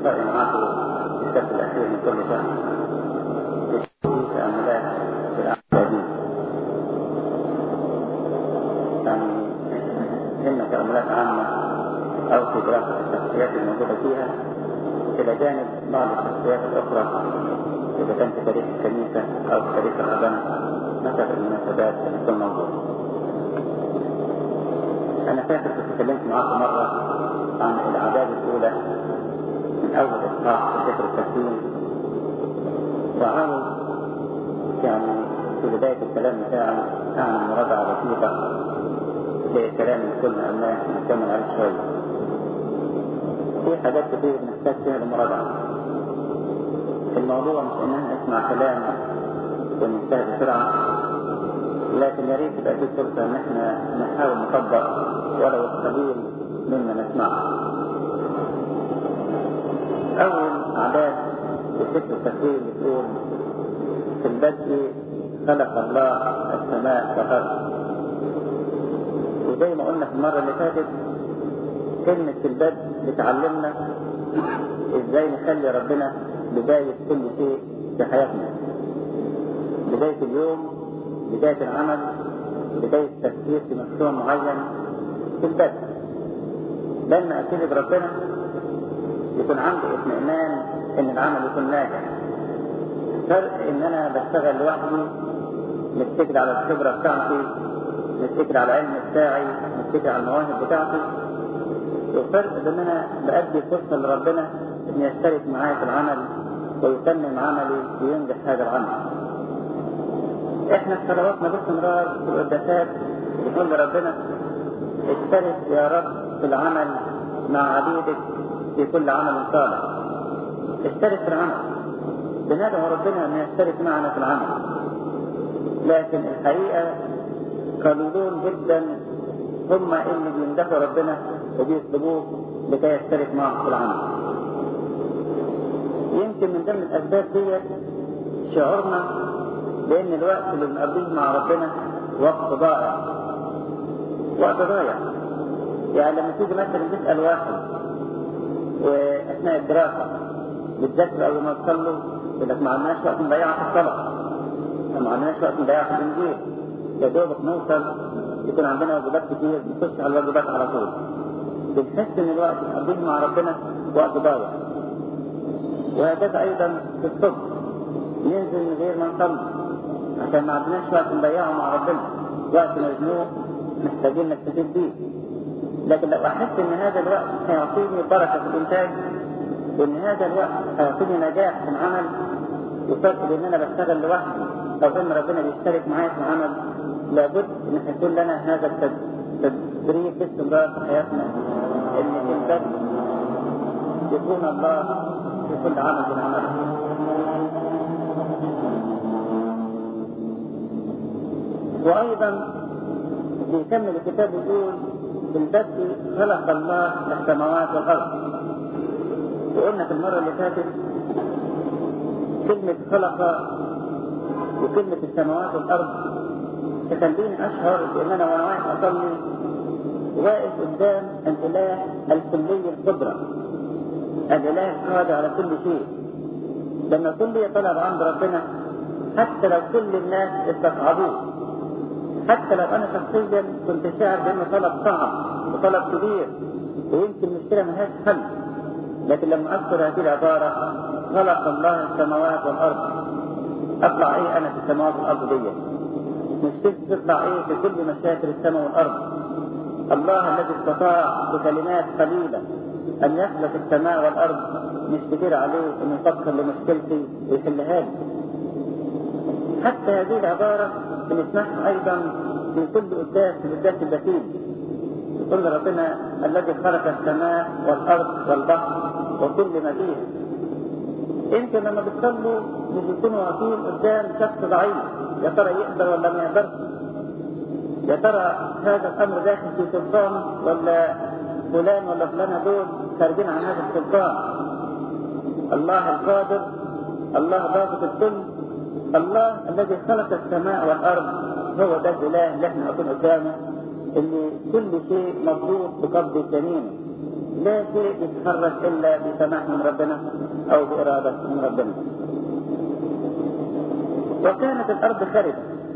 لقاء معكم في الدرس الأخير من كل شهر في تأملات في الأعدادين يعني إما تأملات عامة أو في دراسة الشخصيات الموجودة فيها إلى جانب بعض الشخصيات الأخرى إذا كان في تاريخ الكنيسة أو في تاريخ الرهبنة مثل المناسبات اللي تكون موجودة. أنا فاكر كنت اتكلمت معاكم مرة عن الأعداد الأولى من أول إصحاح في سفر التكوين وعاوز يعني في بداية الكلام بتاعي أعمل مراجعة بسيطة لكلام اللي كنا قلناه نكمل عليه شوية. في حاجات كتير نحتاج فيها للمراجعة. الموضوع مش إن احنا نسمع كلام وننتهي بسرعة لكن يا ريت يبقى في فرصة إن احنا نحاول نطبق ولو القليل مما نسمعه. أول أعداد في سفر التكوين بتقول في البدء خلق الله السماء والأرض. وزي ما قلنا في المرة اللي فاتت كلمة في البدء بتعلمنا ازاي نخلي ربنا بداية كل شيء في حياتنا. بداية اليوم بداية العمل بداية التفكير في مشروع معين في البدء لما أبتدي بربنا يكون عندي اطمئنان إن العمل يكون ناجح فرق إن أنا بشتغل لوحدي متكل على الخبرة بتاعتي متكل على العلم بتاعي متكل على المواهب بتاعتي وفرق بين أنا بأدي فرصة لربنا إن يشترك معايا في العمل ويتمم عملي وينجح هذا العمل. احنا في صلواتنا باستمرار في القداسات بنقول لربنا اشترك يا رب في العمل مع عبيدك في كل عمل صالح. اشترك في العمل. بندعو ربنا ان يشترك معنا في العمل. لكن الحقيقه قليلون جدا هم اللي بيمدحوا ربنا وبيطلبوه لكي يشترك معهم في العمل. يمكن من ضمن الاسباب ديت شعورنا بان الوقت اللي بنقضيه مع ربنا وقت ضائع وقت ضايع يعني لما تيجي مثلا تسال واحد واثناء الدراسه بتذاكر اول ما تصلوا يقول لك ما عندناش وقت نضيعه في الصلاه ما عندناش وقت نضيعه في الانجيل يا دوبك نوصل يكون عندنا واجبات كتير نخش على الواجبات على طول بنحس ان الوقت اللي بنقضيه مع ربنا وقت ضايع وهكذا ايضا في الصبح ننزل من غير ما نصلي عشان ما عندناش وقت نضيعه مع ربنا وقت مزنوق محتاجين نستفيد بيه لكن لو احس ان هذا الوقت هيعطيني بركه في الانتاج وان هذا الوقت هيعطيني نجاح في العمل وفرق بان انا بشتغل لوحدي او ان ربنا بيشترك معايا في العمل لابد ان يكون لنا هذا التدريب باستمرار في حياتنا ان في البدء يكون الله في كل عمل بنعمله وايضا بيكمل الكتاب يقول بالبدء خلق الله السماوات والارض وقلنا في المره اللي فاتت كلمه خلق وكلمه السماوات والارض تخليني اشعر بان انا وانا واقف اصلي واقف قدام الاله الكلي القدره الاله القادر على كل شيء لما كل طلب عند ربنا حتى لو كل الناس استصعبوه حتى لو انا شخصيا كنت شاعر بانه طلب صعب وطلب كبير ويمكن مشكله ملهاش حل لكن لما اذكر هذه العباره خلق الله السماوات والارض اطلع ايه انا في السماوات والارض دي مشكلتي تطلع ايه في كل مشاكل السماء والارض الله الذي استطاع بكلمات قليله ان يخلق السماء والارض مش كتير عليه انه يفكر لمشكلتي ويحلها لي حتى هذه العباره بنسمعها ايضا في كل قداس في القداس البتيل يقول ربنا الذي خلق السماء والارض والبحر وكل ما فيه انت لما بتصلوا مش يكونوا واقفين قدام شخص ضعيف يا ترى يقدر ولا ما يقدرش يا ترى هذا الامر داخل في سلطان ولا فلان ولا فلانه دول خارجين عن هذا السلطان الله القادر الله ضابط الكل الله الذي خلق السماء والارض هو ده الاله اللي احنا واقفين قدامه اللي كل شيء مضبوط بقبض الجميل لا شيء يتحرك إلا بسماح من ربنا أو بإرادة من ربنا وكانت الأرض خربة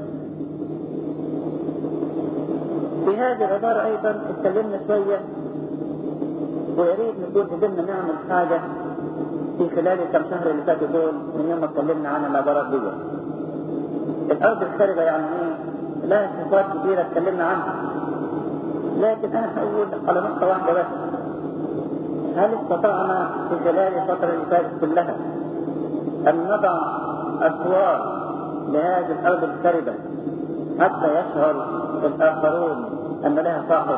في هذه العبارة أيضا اتكلمنا شوية ويريد نكون قدرنا نعمل حاجة في خلال الكم شهر اللي فاتوا دول من يوم ما اتكلمنا عن العبارات دي. الأرض الخاربة يعني إيه؟ لها صفات كثيرة اتكلمنا عنها. لكن أنا هقول على نقطة واحدة بس. هل استطعنا في خلال الفترة اللي فاتت كلها أن نضع أسوار لهذه الأرض الخاربة حتى يشعر الآخرون أن لها صاحب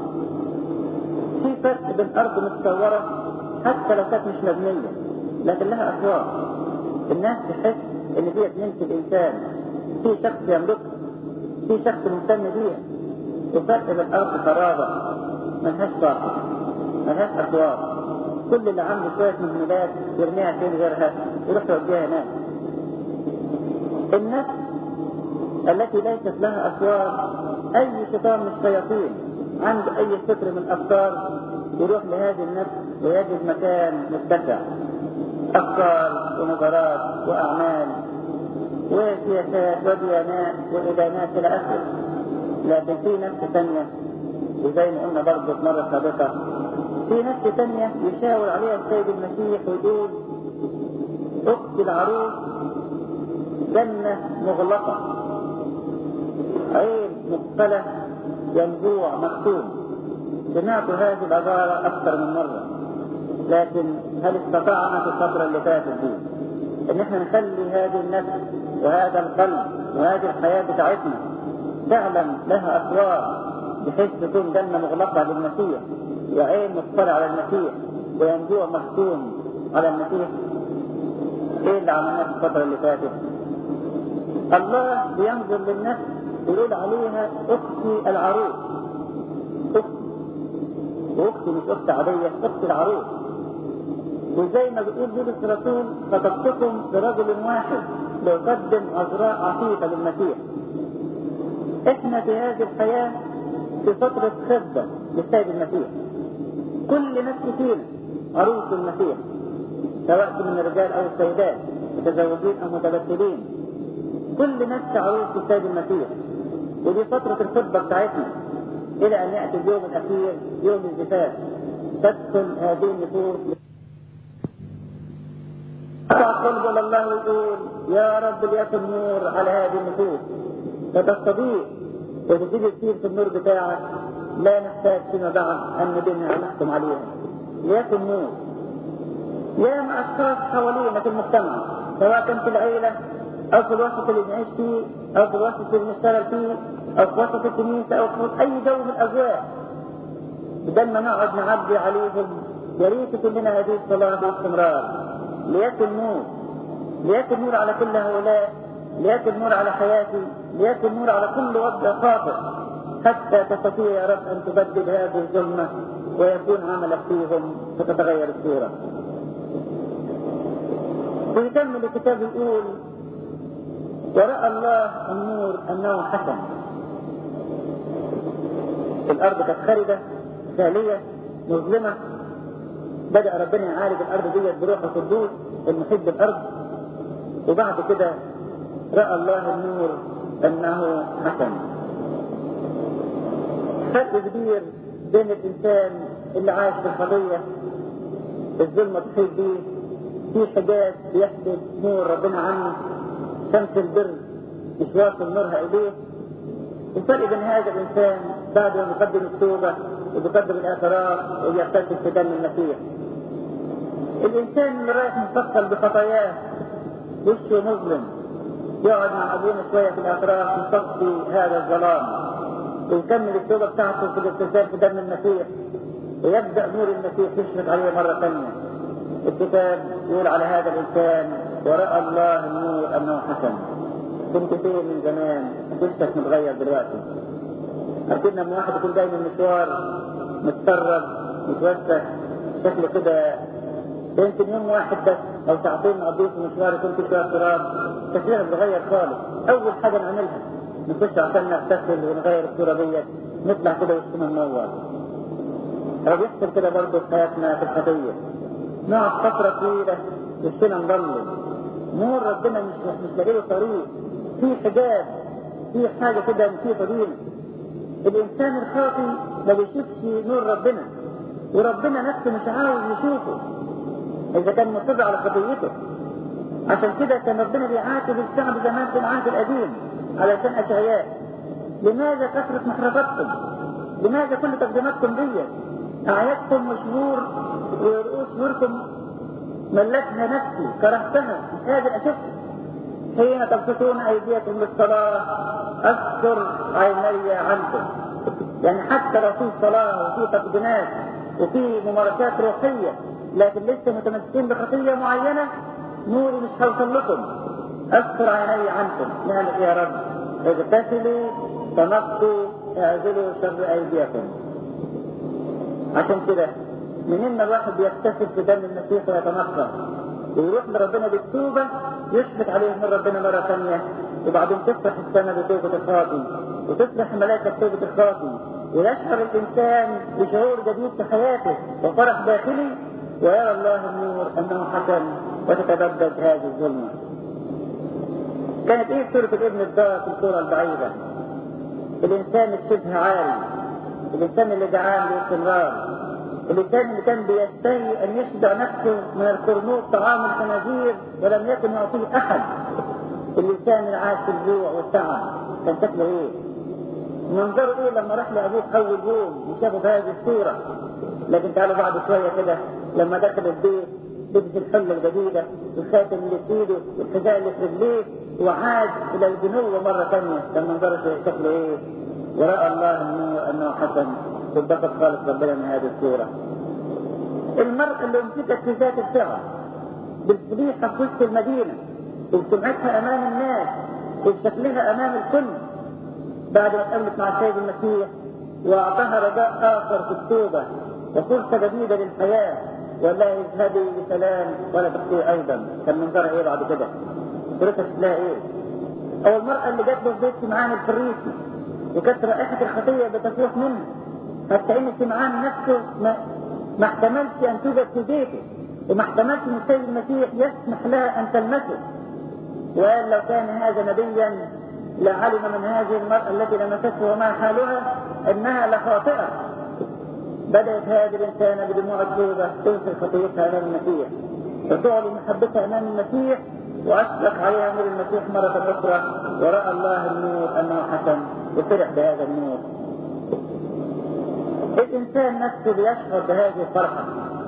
في فرق بين أرض متصورة حتى لو كانت مش مبنية لكن لها أسوار الناس تحس إن فيها اثنين في الإنسان في شخص يملكها في شخص مهتم بيها وفرق بين أرض فراغة ملهاش صاحب ملهاش أسوار كل اللي عنده شوية مهملات يرميها فين غيرها يروح يوديها هناك النفس التي ليست لها أسوار أي شيطان من الشياطين عنده أي فكر من الأفكار يروح لهذه النفس ويجد مكان متسع أفكار ونظرات وأعمال وسياسات وديانات وإدانات إلى آخره لكن في نفس ثانية وزي ما قلنا برضه في مرة سابقة في نفس ثانية يشاور عليها السيد المسيح ويقول أخت العروس جنة مغلقة عين مقفلة ينبوع مختوم سمعت هذه العبارة أكثر من مرة لكن هل استطعنا في الفترة اللي فاتت دي إن احنا نخلي هذه النفس وهذا القلب وهذه الحياة بتاعتنا فعلا لها أسوار بحيث تكون جنة مغلقة للمسيح وعين مقفلة على المسيح وينبوع مختوم على المسيح ايه اللي عملناه في الفترة اللي فاتت الله بينظر للنفس يقول عليها اختي العروس اختي واختي مش اخت عادية اخت العروس وزي ما بيقول بولس الرسول خطبتكم برجل واحد ليقدم عذراء عفيفة للمسيح احنا في هذه الحياة في فترة خبة للسيد المسيح كل نفس فينا عروس المسيح سواء من الرجال او السيدات متزوجين او متبتلين كل نفس عروس للسيد المسيح ودي فترة الخطبة بتاعتنا إلى أن يأتي اليوم الأخير يوم الزفاف تدخل هذه النفوس قلب إلى الله ويقول يا رب ليكن نور على هذه النفوس فتستضيء وتجيب كثير في النور بتاعك لا نحتاج فيما بعد أن ندينها ونحكم عليها ليكن نور يا مع أشخاص حوالينا في المجتمع سواء كان في العيلة أو في الوسط اللي بنعيش فيه أو في الوسط اللي بنشتغل فيه أو في وسط الكنيسة أو في أي جو من الأجواء بدل ما نقعد نعدي عليهم يا ريت يكون لنا هذه الصلاة باستمرار ليكن نور ليكن نور على كل هؤلاء ليكن نور على حياتي ليكن نور على كل وضع خاطر حتى تستطيع يا رب أن تبدل هذه الظلمة ويكون عملك فيهم فتتغير الصورة ويكمل الكتاب يقول ورأى الله النور أنه حسن الأرض كانت خاربة خالية مظلمة بدأ ربنا يعالج الأرض ديت بروح القدوس المحب الأرض وبعد كده رأى الله النور أنه حسن فرق كبير بين الإنسان اللي عايش في الخطية الظلمة تحيط بيه في حاجات بيحسب نور ربنا عنه شمس البر مش واصل نورها إليه الفرق بين هذا الإنسان بعد ما يقدم التوبة وبيقدم الاعتراف وبيغتسل في دم المسيح الإنسان اللي رايح مفصل بخطاياه وشه مظلم يقعد مع أبونا شوية في الاعتراف يصفي هذا الظلام ويكمل التوبة بتاعته في الاغتسال في دم المسيح ويبدأ نور المسيح يشرق عليه مرة ثانية الكتاب يقول على هذا الإنسان ورأى الله النور أنه حسن كنت فين من زمان جسمك متغير دلوقتي أكيد لما واحد يكون جاي من مشوار متسرب متوسخ شكله كده يمكن يوم واحد بس أو ساعتين مقضيه في مشوار يكون في شوية تراب تشريح بيتغير خالص أول حاجة نعملها نخش عشان نغتسل ونغير الصورة ديت نطلع كده وسطنا منور أو بيحصل كده برضه في حياتنا في الخطية نقعد فترة طويلة وشنا نضلم نور ربنا مش مش لاقي له طريق في حجاب في حاجة كده محيطة بينا الإنسان الخاطي ما بيشوفش نور ربنا وربنا نفسه مش عاوز يشوفه إذا كان مصر على خطيته عشان كده كان ربنا بيعاتب الشعب زمان في العهد القديم علشان أشعياء لماذا كثرة محرقاتكم؟ لماذا كل تقديماتكم دي؟ أعيادكم مشهور ورؤوس نوركم ملكها نفسي كرهتها مش قادر أشوفها حين تبسطون أيديكم للصلاة أستر عيني عنكم يعني حتى لو في صلاة وفي تقديمات وفي ممارسات روحية لكن لسه متمسكين بخطية معينة نوري مش هوصل لكم أستر عيني عنكم نعم يا رب اغتسلوا تنقوا اعزلوا شر أيديكم عشان كده منين ما الواحد بيكتسب في دم المسيح ويتنقى ويروح لربنا بالتوبة يشفق عليه من ربنا مرة ثانية وبعدين تفتح السنة بتوبة الخاطي وتفتح ملائكة توبة الخاطي ويشعر الإنسان بشعور جديد في حياته وفرح داخلي ويرى الله النور أنه حكم وتتبدد هذه الظلمة كانت ايه سورة الابن الضال في الصورة البعيدة الإنسان الشبه عاري الإنسان اللي جعان باستمرار الإنسان اللي كان بيشتهي أن يشبع نفسه من القرنوط طعام الخنازير ولم يكن يعطيه أحد الإنسان اللي عاش في الجوع والتعب كان شكله إيه؟ منظره إيه لما راح لأبوه أول يوم وشافه بهذه الصورة لكن تعالوا بعد شوية كده لما دخل البيت لبس الحلة الجديدة والخاتم اللي في ايده والحذاء اللي في رجليه وعاد إلى الجنوة مرة ثانية كان منظره شكله إيه؟ ورأى الله النور أنه حسن واتبسط خالص ربنا من هذه الصورة المرأة اللي امسكت في ذات الفعل بالفضيحة في وسط المدينة وبسمعتها أمام الناس وبشكلها أمام الكل بعد ما تقابلت مع السيد المسيح وأعطاها رجاء آخر في التوبة وفرصة جديدة للحياة ولا اذهبي بسلام ولا تخطئي أيضا كان منظرها إيه بعد كده؟ صورتها شكلها إيه؟ أو المرأة اللي جت له في بيت سمعان الفريسي وكانت رائحة الخطية بتفوح منه حتى ان سمعان نفسه ما, ما احتملش ان توجد في بيته وما احتملش ان السيد المسيح يسمح لها ان تلمسه وقال لو كان هذا نبيا لعلم من هذه المرأة التي لمسته وما حالها انها لخاطئة بدأت هذه الإنسانة بدموع التوبة تنسى خطيتها أمام المسيح وتعلن محبتها أمام المسيح وأشرق عليها نور المسيح مرة أخرى ورأى الله النور أنه حسن وفرح بهذا النور الإنسان نفسه بيشعر بهذه الفرحة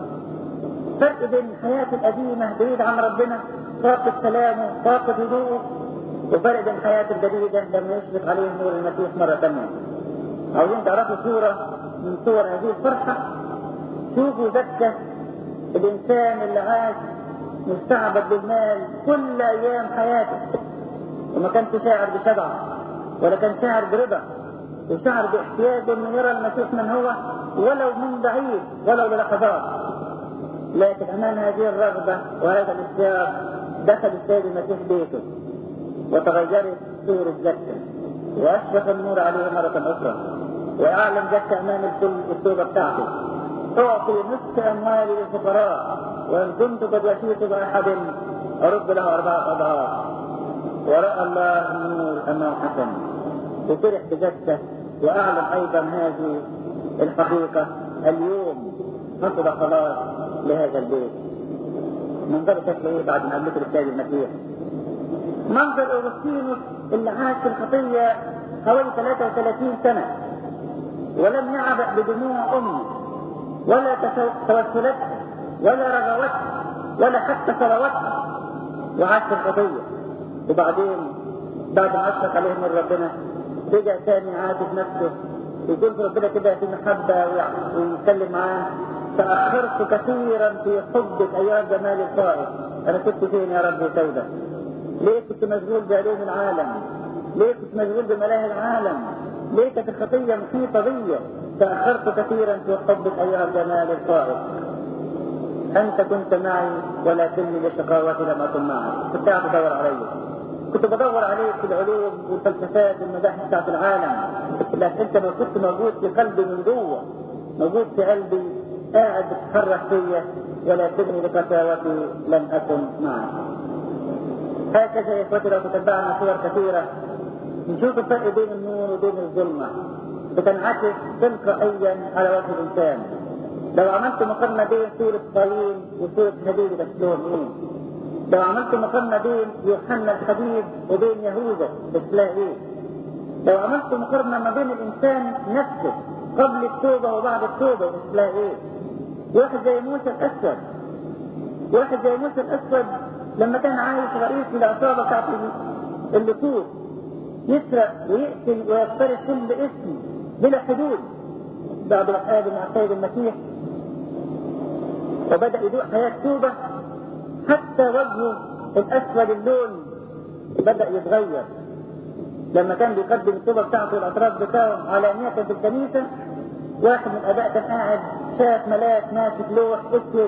فرق بين الحياة القديمة بعيد عن ربنا فاقد سلامه فاقد هدوءه وفرق بين الحياة الجديدة لما يشرق عليه نور المسيح مرة ثانية عاوزين تعرفوا صورة من صور هذه الفرحة شوفوا ذكة الإنسان اللي عاش مستعبد بالمال كل أيام حياته وما كانش شاعر بشبع ولا كان شاعر برضا وشعر باحتياجه انه يرى المسيح من هو ولو من بعيد ولو للحظات لكن امام هذه الرغبه وهذا الاشتياق دخل السيد المسيح بيته وتغيرت صورة زكا واشرق النور عليه مرة اخرى واعلن زكا امام الكل التوبة بتاعته اعطي نصف اموالي للفقراء وان كنت قد وفيت باحد ارد له اربعة اضعاف وراى الله النور انه حسن وفرح بجسده واعلن ايضا هذه الحقيقة اليوم حصل خلاص لهذا البيت منظر شكله ايه بعد ما قابلته السيد المسيح منظر اغسطينوس اللي عاش في الخطية حوالي 33 سنة ولم يعبأ بدموع امه ولا توسلاتها ولا رغوتها ولا حتى صلواتها وعاش في الخطية وبعدين بعد ما اشرق عليه من ربنا رجع تاني عاتب نفسه يقول في ربنا كده في محبة ويتكلم معاه تأخرت كثيرا في حبك أيها الجمال الطائف أنا كنت فين يا رب سودة ليه كنت مشغول بعلوم العالم ليه كنت مشغول بملاهي العالم ليه كانت الخطية محيطة بي تأخرت كثيرا في حبك أيها الجمال الطائف أنت كنت معي ولكني لشقاوتي لم أكن معك كنت قاعد أدور علي كنت بدور عليك في العلوم والفلسفات والمباحث بتاعت العالم لكن انت ما كنت موجود في قلبي من جوه موجود في قلبي قاعد بتتحرك فيا ولكني بقساوتي لم أكن معك هكذا يا إخوتي لو تتبعنا صور كثيرة نشوف الفرق بين النور وبين الظلمة بتنعكس تلقائيا على وجه الإنسان لو عملت مقارنة بين سورة قايين وسورة هابيل بتلاقيهم ايه؟ لو عملت مقارنة بين يوحنا الحبيب وبين يهوذا بتلاقي ايه؟ لو عملت مقارنة ما بين الإنسان نفسه قبل التوبة وبعد التوبة بتلاقي ايه؟ واحد زي موسى الأسود واحد زي موسى الأسود لما كان عايش رئيس العصابة بتاعت اللصوص يسرق ويقتل ويفترس كل اسم بلا حدود بعد وفاة مع السيد المسيح وبدأ يدوق حياة توبة حتى وجهه الأسود اللون بدأ يتغير لما كان بيقدم التوبة بتاعته والأطراف بتاعه علانية في الكنيسة واحد من الآباء كان قاعد شاف ملاك ماسك لوح أسود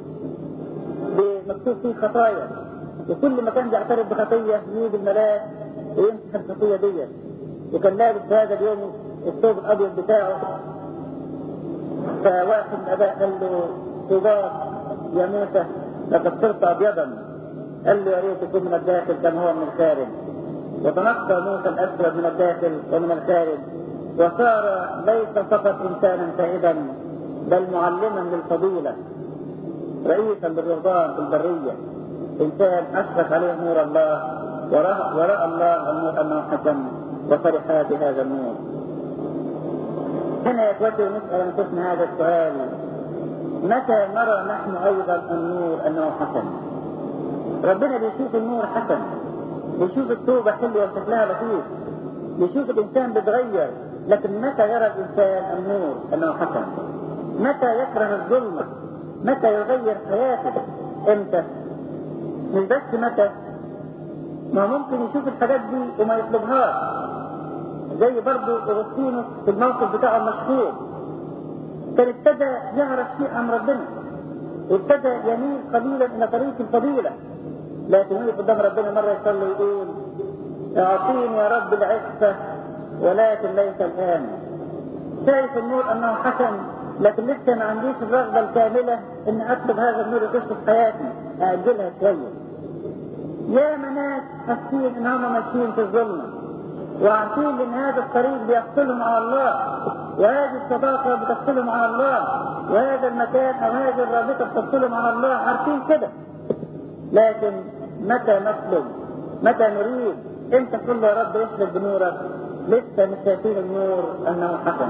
مكتوب فيه خطايا وكل ما كان بيعترف بخطية يجي الملاك ويمسح الخطية دي وكان لابس في هذا اليوم الثوب الأبيض بتاعه فواحد من الآباء قال له طوباك يا موسى لقد صرت أبيضا قال له يا ريت يكون من الداخل كما هو من الخارج وتنقى موسى الأسود من الداخل ومن الخارج وصار ليس فقط إنسانا تائبا بل معلما للفضيلة رئيسا للرهبان في البرية إنسان أشرف عليه نور الله ورأى, ورأى الله النور أنه حسن وفرح بهذا النور هنا يا اخوتي نسأل أنفسنا هذا السؤال متى نرى نحن أيضا النور أنه حسن ربنا بيشوف النور حسن بيشوف التوبة حلوة وشكلها لطيف بيشوف الإنسان بيتغير لكن متى يرى الإنسان النور أنه حسن متى يكره الظلمة متى يغير حياته امتى مش بس متى ما ممكن يشوف الحاجات دي وما يطلبهاش زي برضه اغسطينوس في الموقف بتاعه المشهور كان ابتدى يعرف شيء عن ربنا وابتدى يميل قليلا الى طريق الفضيله لكن يقف قدام ربنا مره يصلي ويقول اعطيني يا رب العفه ولكن ليس الان شايف النور انه حسن لكن لسه ما عنديش الرغبه الكامله ان اطلب هذا النور يخش في حياتي ااجلها شويه يا ناس حاسين ان هم ماشيين في الظلمه وعارفين ان هذا الطريق بيفصلهم على الله وهذه الصداقه بتفصلهم على الله وهذا المكان او هذه الرابطه بتفصلهم على الله عارفين كده لكن متى نطلب متى نريد امتى تقول يا رب اشرب بنورك لسه مش شايفين النور انه حسن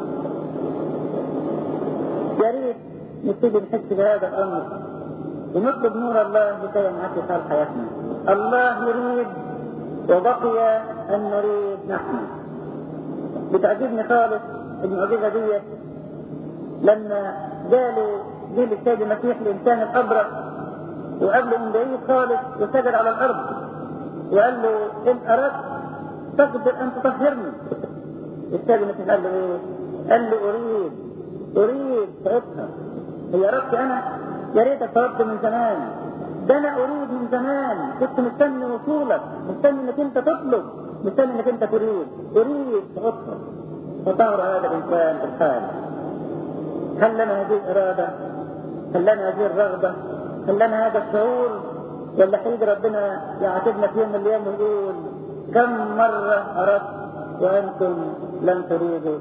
يا ريت نبتدي نحس بهذا الامر ونطلب نور الله لكي ينعكس على حياتنا الله يريد وبقي ان نريد نحن بتعجبني خالص المعجزه دي لما قالوا جيل السيد المسيح الانسان الابرص وقبله من بعيد خالص وسجد على الارض وقال له ان اردت تقدر ان تطهرني السيد المسيح قال له ايه؟ قال له اريد اريد تعبها هي ربتي انا يا ريتك طلبت من زمان ده انا اريد من زمان كنت مستني وصولك مستني انك انت تطلب مستني انك انت تريد اريد تعبها فطار هذا الانسان في الحال هل لنا هذه الاراده؟ هل لنا هذه الرغبه؟ هل لنا هذا الشعور؟ ولا حيد ربنا يعاتبنا في يوم من الايام ويقول كم مره اردت وانتم لم تريدوا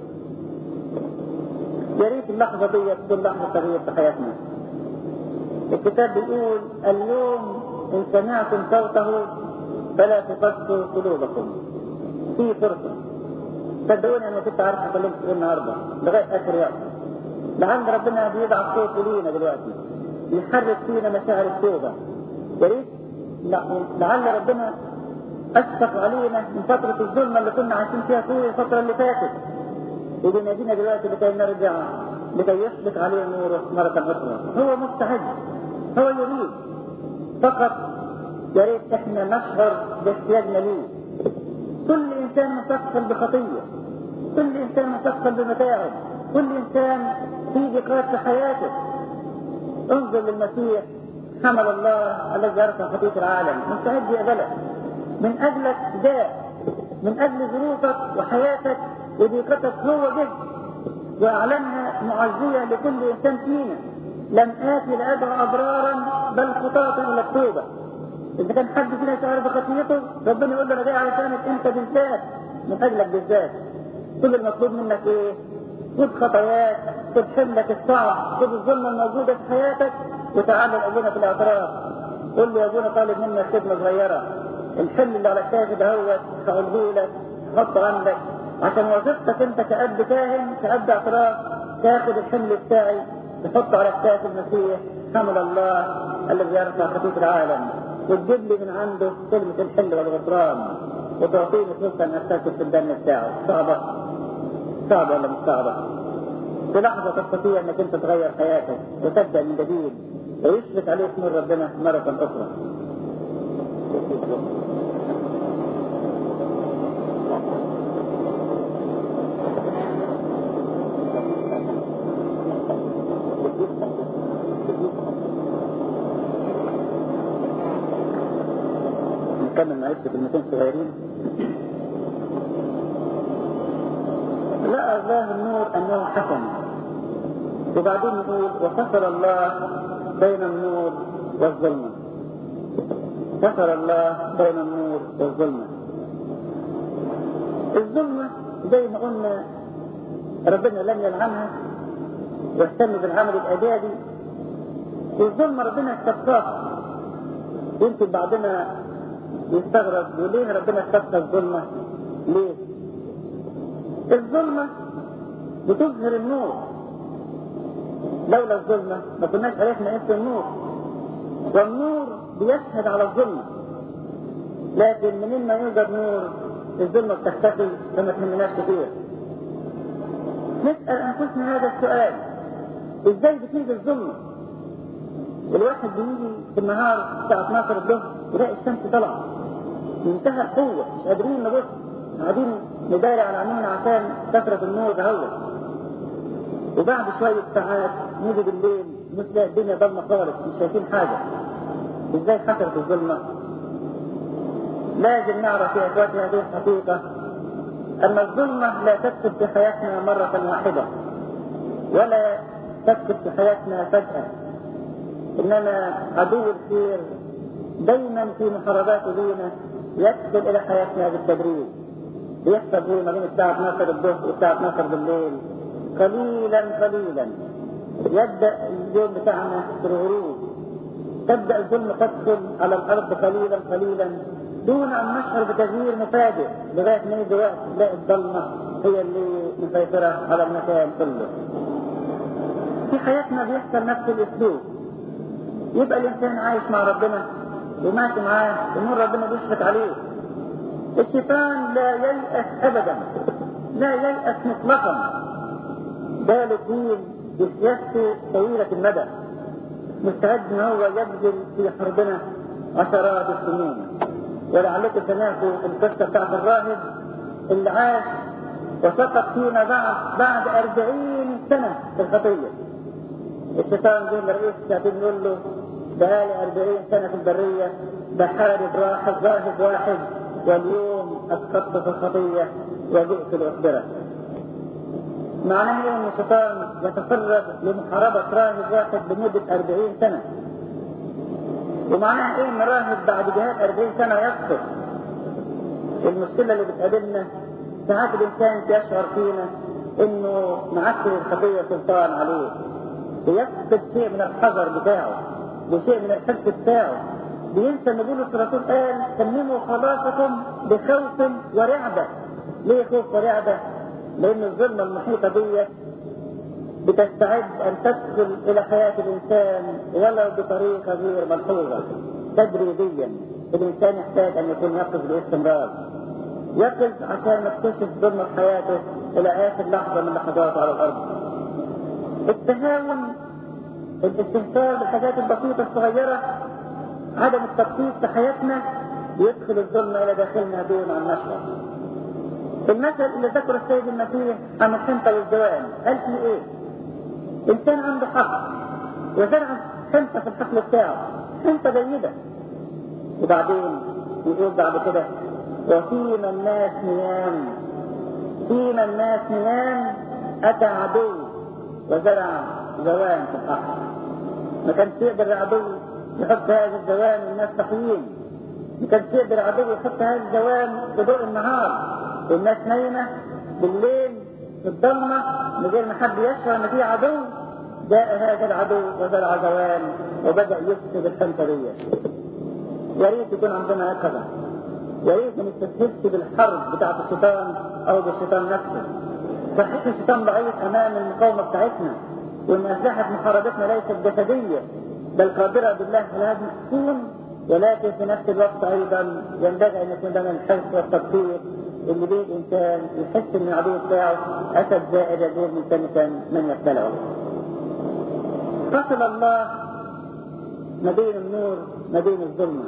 يا ريت اللحظة دي تكون لحظة تغيير في حياتنا. الكتاب بيقول اليوم إن سمعتم صوته فلا تقسوا قلوبكم. في فرصة. صدقوني أنا كنت عارف أكلمك إيه النهاردة لغاية آخر وقت. لعل ربنا بيضع صوته لينا دلوقتي. يحرك فينا مشاعر التوبة. يا ريت لعل ربنا أشفق علينا من فترة الظلمة اللي كنا عايشين فيها طول الفترة اللي فاتت. وبينادينا دلوقتي لكي نرجع لكي يسلك عليه نوره مرة أخرى هو مستعد هو يريد فقط يا ريت احنا نشعر باحتياجنا ليه كل انسان مثقل بخطية كل انسان مثقل بمتاعب كل انسان في ضيقات في حياته انظر للمسيح حمل الله الذي يرفع خطية العالم مستعد يقبلك من اجلك جاء من اجل ظروفك وحياتك وضيقتك هو جد واعلنها معزية لكل إنسان فينا لم آتي لأدعو أبرارا بل خطاة إلى التوبة إذا كان حد فينا شعر بخطيته ربنا يقول له أنا جاي علشانك أنت بالذات من أجلك بالذات كل المطلوب منك إيه؟ خد خطاياك خد حملك الصعب خد الظلمة الموجودة في حياتك وتعال لأبونا في الاعتراف قول له يا أبونا طالب منك خدمة صغيرة الحل اللي على الكافي ده هو هقوله لك حطه عندك عشان وظيفتك انت كأب كاهن كأب اعتراف تاخد الحمل بتاعي تحطه على كتاف المسيح حمل الله الذي يرفع خطية العالم وتجيب لي من عنده كلمة الحل والغفران وتعطيني فرصة ان استثمر في الدم بتاعه صعبة صعبة ولا مش صعبة في لحظة تستطيع انك انت تغير حياتك وتبدأ من جديد ويشرك عليك نور ربنا مرة أخرى نكمل معلش كلمتين صغيرين لا الله النور انه حسن وبعدين نقول وفصل الله بين النور والظلمة فصل الله بين النور والظلمة الظلمة زي ما قلنا ربنا لم يلعنها واهتم بالعمل الادابي والظلمة ربنا استبقاها يمكن بعضنا يستغرب وليه ربنا استبقى الظلمة ليه الظلمة بتظهر النور لولا الظلمة ما كناش عرفنا اسم النور والنور بيشهد على الظلمة لكن منين ما يوجد نور الظلمة بتختفي فما تهمناش كتير نسأل أنفسنا هذا السؤال ازاي بتيجي الظلمة الواحد بيجي في النهار الساعة 12 الظهر يلاقي الشمس طلعت منتهى القوة مش قادرين نبص قاعدين نداري على عينينا عشان كثرة النور دهوت وبعد شوية ساعات نيجي بالليل نلاقي الدنيا ضلمة خالص مش شايفين حاجة ازاي حصلت الظلمة؟ لازم نعرف يا اخواتي هذه الحقيقة ان الظلمة لا تكتب في حياتنا مرة واحدة ولا تكتب في حياتنا فجأة انما عدو الخير دايما في محارباته لينا يدخل الى حياتنا بالتدريج بيحصل هو ما بين الساعة 12 الظهر والساعة 12 بالليل قليلا قليلا يبدأ اليوم بتاعنا في الغروب تبدأ الظلم تدخل على الأرض قليلا قليلا دون أن نشعر بتغيير مفاجئ لغاية ما يجي وقت نلاقي الظلمة هي اللي مسيطرة على المكان كله. في حياتنا بيحصل نفس الأسلوب. يبقى الإنسان عايش مع ربنا وماشي معاه أمور ربنا بيشفق عليه. الشيطان لا ييأس أبدا لا ييأس مطلقا باله طويل بسياسته طويلة المدى مستعد ان هو يبذل في حربنا عشرات السنين ولعلكم سمعتوا القصه بتاعت الراهب اللي عاش وسقط فينا بعد بعد أربعين سنة في الخطية. الشيطان جه لرئيس الشياطين يقول له بقالي أربعين سنة في البرية بحارب راحب راهب واحد واليوم أسقطت في الخطية وجئت لأخبرك. معناه ايه ان الشيطان يتفرغ لمحاربة راهب واحد لمدة 40 سنة ومعناها ايه ان راهب بعد جهاد 40 سنة يسقط المشكلة اللي بتقابلنا ساعات الانسان يشعر فينا انه معسكر الخطية سلطان عليه بيفقد شيء من الحذر بتاعه وشيء من الحس بتاعه بينسى ان بولس الرسول قال تمموا خلاصكم بخوف ورعبة ليه خوف ورعبة؟ لأن الظلمة المحيطة ديت بتستعد أن تدخل إلى حياة الإنسان ولو بطريقة غير ملحوظة تدريجيا الإنسان يحتاج أن يكون يقظ باستمرار يقظ عشان يكتشف ظلمة حياته إلى آخر لحظة من لحظاته على الأرض التهاون الاستهتار بالحاجات البسيطة الصغيرة عدم التخطيط في حياتنا يدخل الظلمة إلى داخلنا دون أن نشعر المثل اللي ذكره السيد المسيح عن الحنطة والزوال قال فيه ايه؟ انسان عنده حق وزرع حنطة في الحقل بتاعه حنطة جيدة وبعدين يقول بعد كده وفيما الناس نيام فيما الناس نيام أتى عدو وزرع زوان في الأرض ما كانش يقدر العدو يحط هذه الزوان والناس صحيين ما كانش يقدر العدو يحط هذه الزوان في ضوء النهار والناس نايمة بالليل في الضلمة من غير ما حد يشعر ان في عدو جاء هذا العدو وزرع زوان وبدأ يفسد الخنفرية يا ريت يكون عندنا يقظة يا ريت ما نستسهلش بالحرب بتاعة الشيطان أو بالشيطان نفسه صحيح الشيطان ضعيف أمام المقاومة بتاعتنا وإن أسلحة محاربتنا ليست جسدية بل قادرة بالله على هذا الحكون ولكن في نفس الوقت أيضا ينبغي أن يكون لنا الحرص والتطبيق اللي بيه الإنسان يحس إن العدو بتاعه أسد زائد غير ملتمسا من يبتلعه. فصل الله ما بين النور ما بين الظلمة.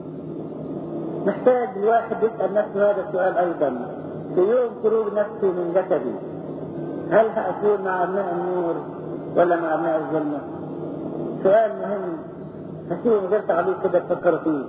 محتاج الواحد يسأل نفسه هذا السؤال أيضا في يوم خروج نفسي من جسدي هل هأكون مع أبناء النور ولا مع أبناء الظلمة؟ سؤال مهم هسيبه من غير تعليق كده تفكروا فيه.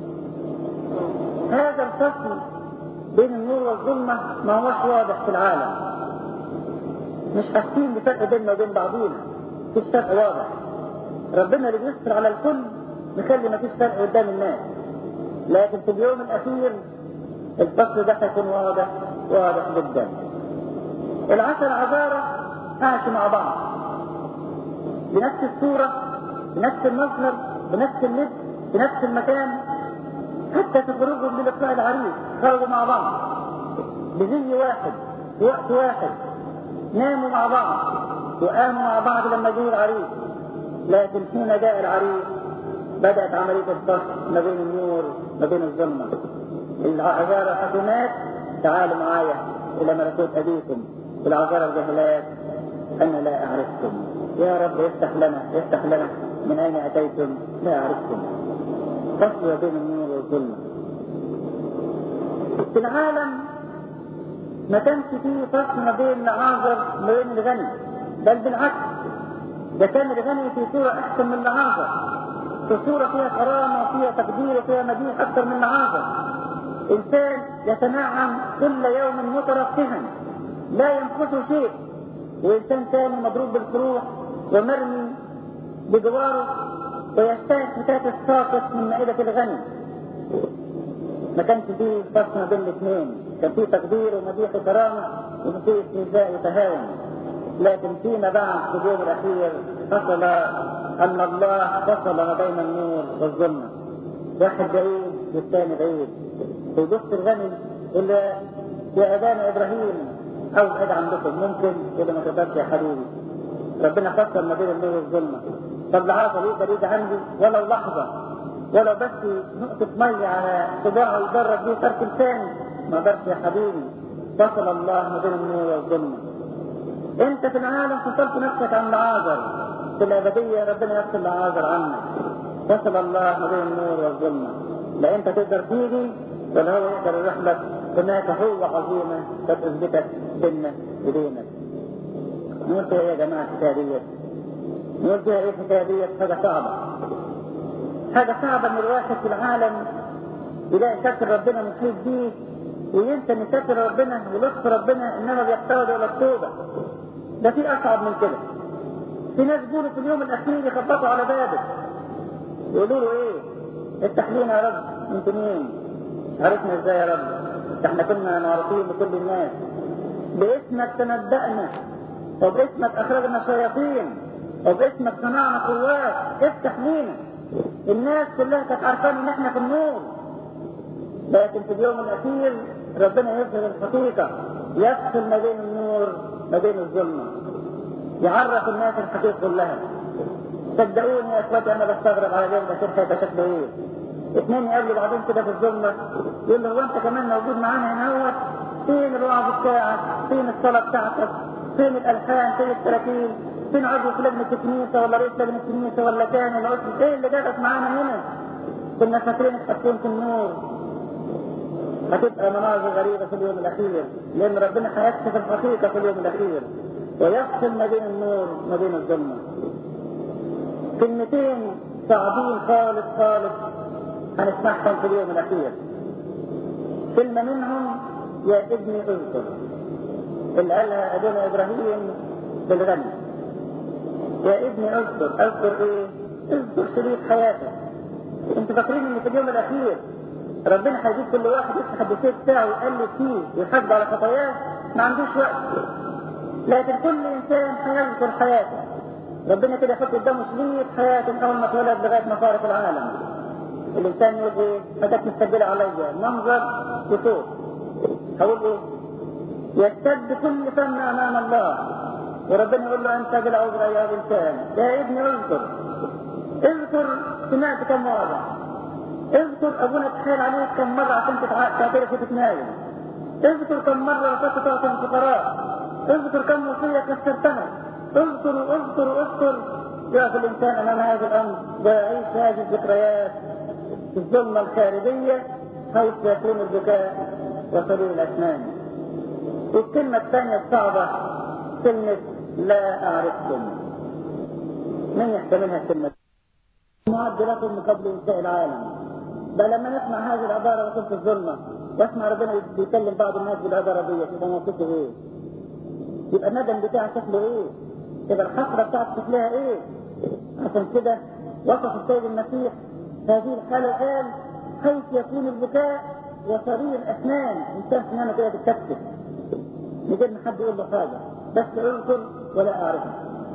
هذا الفصل بين النور والظلمة ما هوش واضح في العالم مش حاسين بفرق بيننا وبين بعضينا مفيش فرق واضح ربنا اللي بيستر على الكل مخلي مفيش فرق قدام الناس لكن في اليوم الأخير الفصل ده هيكون واضح واضح جدا العشر عذارة عاشوا مع بعض بنفس الصورة بنفس المصدر بنفس اللبس بنفس المكان حتى في خروجهم للقاء العريس خرجوا مع بعض بزي واحد في وقت واحد ناموا مع بعض وقاموا مع بعض لما جه العريس لكن حين جاء العريس بدأت عملية الفصل ما بين النور ما بين الظلمة العذارى الحكومات تعالوا معايا إلى ملكوت أبيكم والعذارى الجهلات أنا لا أعرفكم يا رب افتح لنا افتح لنا من أين أتيتم لا أعرفكم فصل بين النور والظلمة في العالم ما كانش فيه فصل ما بين العاذر وما بين الغني بل بالعكس ده كان الغني في صورة أحسن من العاذر في صورة فيها كرامة وفيها تقدير وفيها مديح أكثر من العاذر إنسان يتنعم كل يوم مترفها لا ينقصه شيء وإنسان ثاني مضروب بالكروح ومرمي بجواره ويشتهي فتاة الساقط من مائدة الغني ما كانش فيه فصل ما بين الاثنين كان فيه تقدير ومديح وكرامة وفيه استهزاء وتهاون لكن فيما بعد في اليوم الأخير حصل أن الله فصل ما بين النور والظلمة واحد بعيد والثاني بعيد ويبص الغني اللي يا أبانا إبراهيم أو بعيد عندكم ممكن إذا ما تقدرش يا حبيبي ربنا فصل ما بين النور والظلمة طب العاصر يقدر يجي عندي ولو لحظة ولو بس نقطة مية على صباعه يجرب بيه ترك لساني ما قدرش يا حبيبي فصل الله ما بين النور والظلمة انت في العالم فصلت نفسك عن العازر في الابدية ربنا يفصل العازر عنك فصل الله ما بين النور والظلمة لا انت تقدر تيجي ولا هو يقدر يروح لك هناك هو عظيمة قد اثبتت بيننا وبينك نقول فيها ايه يا جماعة الحكاية ديت نقول فيها ايه الحكاية ديت حاجة صعبة حاجة صعبة ان الواحد في العالم يلاقي ستر ربنا محيط بيه وينسى ان ستر ربنا ولطف ربنا انما بيقترض الى التوبة ده في اصعب من كده في ناس بيقولوا في اليوم الاخير يخبطوا على بابك يقولوا له ايه افتح لنا يا رب انت مين عرفنا ازاي يا رب ده احنا كنا معروفين لكل الناس باسمك تنبأنا وباسمك اخرجنا شياطين وباسمك صنعنا قوات افتح لينا الناس كلها كانت عارفان ان احنا في النور لكن في اليوم الاخير ربنا يظهر الحقيقه يفصل ما بين النور ما بين الظلمه يعرف الناس الحقيقه كلها صدقوني يا اخواتي انا بستغرب على اليوم ده كيف هيبقى شكله ايه اثنين يقابلوا بعضهم كده في الظلمه يقول له هو انت كمان موجود معانا هنا اهوت فين الوعظ بتاعك فين الصلاه بتاعتك فين الالحان فين التراكيب فين عضو في لجنه الكنيسه ولا رئيس لجنه الكنيسه ولا كان ولا اسم ايه اللي جابك معانا هنا كنا فاكرينك هتكون في النور هتبقى مناظر غريبه في اليوم الاخير لان ربنا هيكشف الحقيقه في اليوم الاخير ويفصل ما بين النور وما بين الظلمه كلمتين صعبين خالص خالص هنسمعهم في اليوم الاخير كلمه منهم يا ابني اذكر اللي قالها ابونا ابراهيم بالغني يا ابني اذكر اذكر ايه اذكر شريط حياتك انتوا فاكرين ان في اليوم الاخير ربنا هيجيب كل واحد يفتح الدوسيه بتاعه ويقلب فيه ويحاسب على خطاياه ما عندوش وقت لكن كل انسان هيذكر حياته ربنا كده يحط قدامه شريط حياته من اول ما اتولد لغايه ما فارق العالم الانسان يقول ايه حاجات مستقبله عليا منظر وصوت هقول ايه يستد كل فم امام الله وربنا يقول له انت بالعذر يا الانسان يا ابني اذكر اذكر سمعت كم مره اذكر ابونا تحايل عليك كم مره عشان تعترف وتتناول اذكر كم مره رفضت تعطي الفقراء اذكر كم وصيه كسرتها اذكر اذكر اذكر يقف الانسان امام هذا الامر ويعيش هذه الذكريات في الظلمه الخارجيه حيث يكون البكاء وصليل الاسنان والكلمه الثانيه الصعبه كلمه لا اعرفكم من يحتملها الكلمه معد لكم من قبل انتهاء العالم ده لما نسمع هذه العباره وصلت الظلمه واسمع ربنا بيكلم بعض الناس بالعباره دي يبقى موقفه ايه؟ يبقى الندم بتاعه شكله ايه؟ يبقى الحسره بتاعته شكلها ايه؟ عشان كده وصف السيد المسيح هذه الحاله قال حيث يكون البكاء وصرير الاسنان انسان سنانه كده بتكتف من غير ما حد يقول له حاجه بس اذكر ولا اعرفه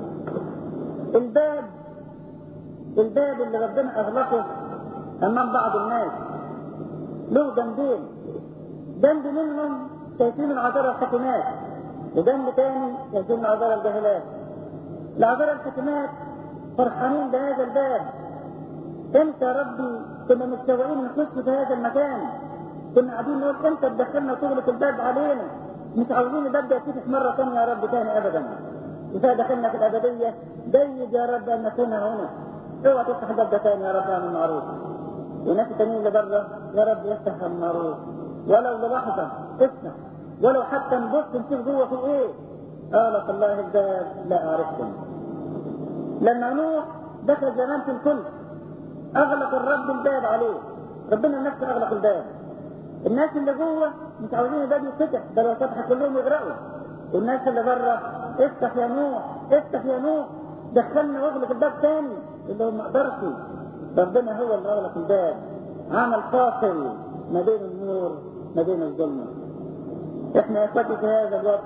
الباب الباب اللي ربنا اغلقه امام بعض الناس له جنبين جنب منهم شايفين العذارى الحكمات وجنب تاني شايفين العذارى الجاهلات العذارى الحكمات فرحانين بهذا الباب انت يا ربي كنا متسوقين نخش في هذا المكان كنا قاعدين نقول انت تدخلنا تغلق الباب علينا مش عاوزين الباب ده يتفتح مره ثانيه يا رب ثاني ابدا اذا دخلنا في الابديه جيد يا رب ان نكون هنا اوعى تفتح الباب ده ثاني يا رب اعمل معروف وناس التانيين اللي بره يا رب يفتح المعروف ولو للحظه افتح ولو حتى نبص نشوف جوه في ايه قالت الله الباب لا اعرفكم لما نوح دخل زمان في الكل اغلق الرب الباب عليه ربنا نفسه اغلق الباب الناس اللي جوه مش عاوزين الباب يتفتح ده لو فتح كلهم يغرقوا والناس اللي بره افتح يا نوح افتح يا نوح دخلنا واغلق الباب تاني اللي هو ما قدرش ربنا هو اللي اغلق الباب عمل فاصل ما بين النور ما بين الظلمه احنا يا اخواتي في هذا الوقت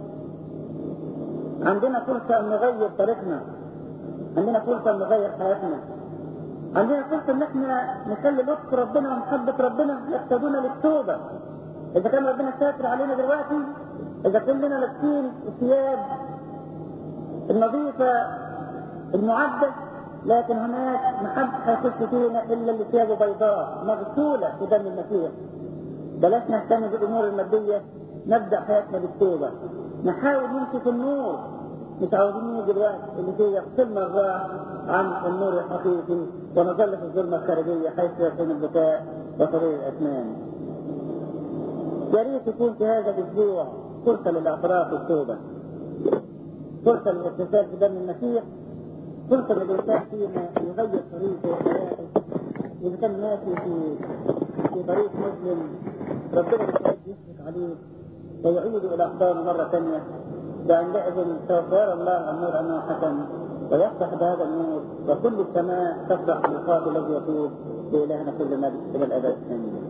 عندنا فرصه ان نغير طريقنا عندنا فرصه ان نغير حياتنا عندنا فرصه ان احنا نخلي لطف ربنا ومحبه ربنا يقتدونا للتوبه اذا كان ربنا ساتر علينا دلوقتي اذا كلنا لابسين الثياب النظيفه المعده لكن هناك محدش هيخش فينا الا اللي ثيابه بيضاء مغسوله بدم المسيح بلاش نهتم بالامور الماديه نبدا حياتنا بالتوبه نحاول نمشي في النور مش عاوزين نيجي الوقت اللي فيه يفصلنا الراح عن النور الحقيقي ونظل في الظلمه الخارجيه حيث يكون البكاء وطريق الاسنان. يا ريت يكون في هذا الاسبوع فرصه للاعتراف والتوبه. فرصه للاغتسال في دم المسيح فرصه للانسان فيما يغير طريقه وحياته اذا كان ماشي في في طريق مسلم ربنا مش يشفق عليه ويعيد الى احضانه مره ثانيه وعندئذ سوف يرى الله النور انه حسن ويفتح بهذا النور وكل السماء تفرح بالخاطئ الذي يتوب بإلهنا كل مجد إلى الأبد آمين